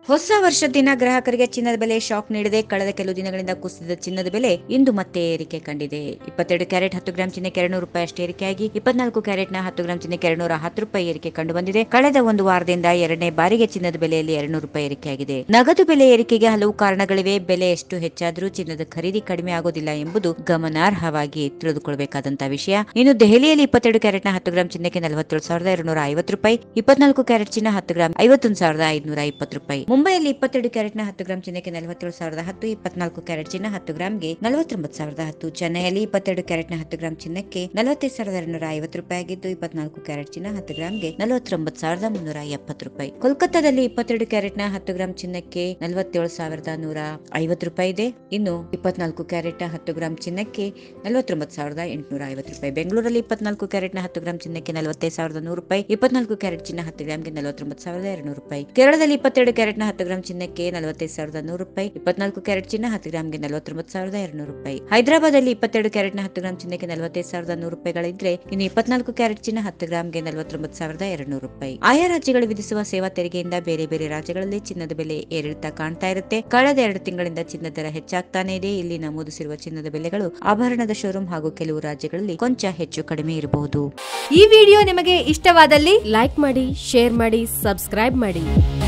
ಹೊಸ ವರ್ಷದ ದಿನ ಗ್ರಾಹಕರಿಗೆ ಚಿನ್ನದ ಬೆಲೆ ಶಾಕ್ ನೀಡಿದೆ ಕಳೆದ ಕೆಲವು ದಿನಗಳಿಂದ ಕುಸಿದ ಚಿನ್ನದ ಬೆಲೆ ಇಂದು ಮತ್ತೆ ಏರಿಕೆ ಕಂಡಿದೆ ಇಪ್ಪತ್ತೆರಡು ಕ್ಯಾರೆಟ್ ಹತ್ತು ಗ್ರಾಂ ಚಿನ್ನಕ್ಕೆ ಎರಡ್ನೂರು ರೂಪಾಯಿ ಅಷ್ಟೇ ಏರಿಕೆಯಾಗಿ ಇಪ್ಪತ್ನಾಲ್ಕು ಕ್ಯಾರೆಟ್ನ ಹತ್ತು ಗ್ರಾಂ ಚಿನ್ನಕ್ಕೆ ಎರಡ್ನೂರ ಹತ್ತು ರೂಪಾಯಿ ಏರಿಕೆ ಕಂಡು ಬಂದಿದೆ ಕಳೆದ ಒಂದು ವಾರದಿಂದ ಎರಡನೇ ಬಾರಿಗೆ ಚಿನ್ನದ ಬೆಲೆಯಲ್ಲಿ ಎರಡ್ನೂರು ರೂಪಾಯಿ ಏರಿಕೆಯಾಗಿದೆ ನಗದು ಬೆಲೆ ಏರಿಕೆಗೆ ಹಲವು ಕಾರಣಗಳಿವೆ ಬೆಲೆ ಎಷ್ಟು ಹೆಚ್ಚಾದರೂ ಚಿನ್ನದ ಖರೀದಿ ಕಡಿಮೆ ಆಗೋದಿಲ್ಲ ಎಂಬುದು ಗಮನಾರ್ಹವಾಗಿ ತಿಳಿದುಕೊಳ್ಳಬೇಕಾದಂತಹ ವಿಷಯ ಇನ್ನು ದೆಹಲಿಯಲ್ಲಿ ಇಪ್ಪತ್ತೆರಡು ಕ್ಯಾರೆಟ್ನ ಹತ್ತು ಗ್ರಾಂ ಚಿನ್ನಕ್ಕೆ ನಲವತ್ತೇಳು ಸಾವಿರದ ಎರಡ್ನೂರ ಐವತ್ತು ರೂಪಾಯಿ ಇಪ್ಪತ್ನಾಲ್ಕು ಕ್ಯಾರೆಟ್ ಚಿನ್ನ ಹತ್ತು ಗ್ರಾಂ ಐವತ್ತೊಂದು ಸಾವಿರದ ಐದುನೂರ ಇಪ್ಪತ್ತು ರೂಪಾಯಿ ಮುಂಬೈಯಲ್ಲಿ ಇಪ್ಪತ್ತೆರಡು ಕ್ಯಾರೆಟ್ನ ಹತ್ತು ಗ್ರಾಂ ಚಿನ್ನಕ್ಕೆ ನಲವತ್ತೇಳು ಸಾವಿರದ ಹತ್ತು ಇಪ್ಪತ್ನಾಲ್ಕು ಕ್ಯಾರೆಟ್ ಚಿನ್ನ ಹತ್ತು ಗ್ರಾಂಗೆ ನಲವತ್ತೊಂಬತ್ತು ಸಾವಿರದ ಹತ್ತು ಚೆನ್ನೈಯಲ್ಲಿ ಇಪ್ಪತ್ತೆರಡು ಕ್ಯಾರೆಟ್ನ ಹತ್ತು ಗ್ರಾಂ ಚಿನ್ನಕ್ಕೆ ನಲವತ್ತೈದು ಸಾವಿರದ ಎರಡ್ನೂರ ಐವತ್ತು ರೂಪಾಯಿ ಆಗಿದ್ದು ಇಪ್ಪತ್ನಾಲ್ಕು ಕ್ಯಾರೆಟ್ ಚಿನ್ನ ಹತ್ತು ಗ್ರಾಂಗೆ ನಲವತ್ತೊಂಬತ್ತು ಸಾವಿರದ ಮುನ್ನೂರ ಎಪ್ಪತ್ತು ರೂಪಾಯಿ ಕೋಲ್ಕತ್ತಾದಲ್ಲಿ ಇಪ್ಪತ್ತೆರಡು ಕ್ಯಾರೆಟ್ನ ಹತ್ತು ಗ್ರಾಂ ಚಿನ್ನಕ್ಕೆ ನಲವತ್ತೇಳು ಸಾವಿರದ ನೂರ ಐವತ್ತು ರೂಪಾಯಿ ಇದೆ ಇನ್ನು ಇಪ್ಪತ್ನಾಲ್ಕು ಕ್ಯಾರೆಟ್ನ ಹತ್ತು ಗ್ರಾಂ ಚಿನ್ನಕ್ಕೆ ನಲವತ್ತೊಂಬತ್ತು ಸಾವಿರದ ಎಂಟುನೂರ ಐವತ್ತು ರೂಪಾಯಿ ಬೆಂಗಳೂರಲ್ಲಿ ಇಪ್ಪತ್ನಾಲ್ಕು ಕ್ಯಾರೆಟ್ನ ಹತ್ತು ಗ್ರಾಂ ಚಿನ್ನಕ್ಕೆ ನಲವತ್ತೈದು ಸಾವಿರದ ನೂರು ರೂಪಾಯಿ ಇಪ್ಪತ್ನಾಲ್ಕು ಕ್ಯಾರೆಟ್ ಚಿನ್ನ ಹತ್ತು ಗ್ರಾಂಗೆ ನಲವತ್ತೊಂಬತ್ತು ಸಾವಿರದ ಎರಡ್ನೂರು ರೂಪಾಯಿ ಕೇರಳದಲ್ಲಿ ಇಪ್ಪತ್ತೆರಡು ಕ್ಯಾರೆಟ್ನ ಹತ್ತು ಗ್ರಾಂ ಚಿನ್ನಕ್ಕೆ ನಲವತ್ತೈದು ಸಾವಿರದ ನೂರು ರೂಪಾಯಿ ಇಪ್ಪತ್ನಾಲ್ಕು ಕ್ಯಾರೆಟ್ ಚಿನ್ನ ಹತ್ತು ಗ್ರಾಂಗೆ ನಲವತ್ತೊಂಬತ್ತು ಸಾವಿರದ ಎರಡ್ನೂರು ರೂಪಾಯಿ ಹೈದರಾಬಾದಲ್ಲಿ ಇಪ್ಪತ್ತೆರಡು ಕ್ಯಾರೆಟ್ನ ಹತ್ತು ಗ್ರಾಂ ಚಿನ್ನಕ್ಕೆ ನಲವತ್ತೈದು ಸಾವಿರದ ನೂರು ರೂಪಾಯಿಗಳಿದ್ರೆ ಇನ್ನು ಇಪ್ಪತ್ನಾಲ್ಕು ಕ್ಯಾರೆಟ್ ಚಿನ್ನ ಹತ್ತು ಗ್ರಾಂಗೆ ನಲವತ್ತೊಂಬತ್ತು ಸಾವಿರದ ಎರಡ್ನೂರು ರೂಪಾಯಿ ಆಯಾ ರಾಜ್ಯಗಳು ವಿಧಿಸುವ ಸೇವಾ ತೆರಿಗೆಯಿಂದ ಬೇರೆ ಬೇರೆ ರಾಜ್ಯಗಳಲ್ಲಿ ಚಿನ್ನದ ಬೆಲೆ ಏರಿಳಿತ ಕಾಣ್ತಾ ಇರುತ್ತೆ ಕಳೆದ ಎರಡು ತಿಂಗಳಿಂದ ಚಿನ್ನದ ದರ ಹೆಚ್ಚಾಗ್ತಾನೆ ಇದೆ ಇಲ್ಲಿ ನಮೂದಿಸಿರುವ ಚಿನ್ನದ ಬೆಲೆಗಳು ಆಭರಣದ ಶೋರೂಮ್ ಹಾಗೂ ಕೆಲವು ರಾಜ್ಯಗಳಲ್ಲಿ ಕೊಂಚ ಹೆಚ್ಚು ಕಡಿಮೆ ಇರಬಹುದು ಈ ವಿಡಿಯೋ ನಿಮಗೆ ಇಷ್ಟವಾದಲ್ಲಿ ಲೈಕ್ ಮಾಡಿ ಶೇರ್ ಮಾಡಿ ಸಬ್ಸ್ಕ್ರೈಬ್ ಮಾಡಿ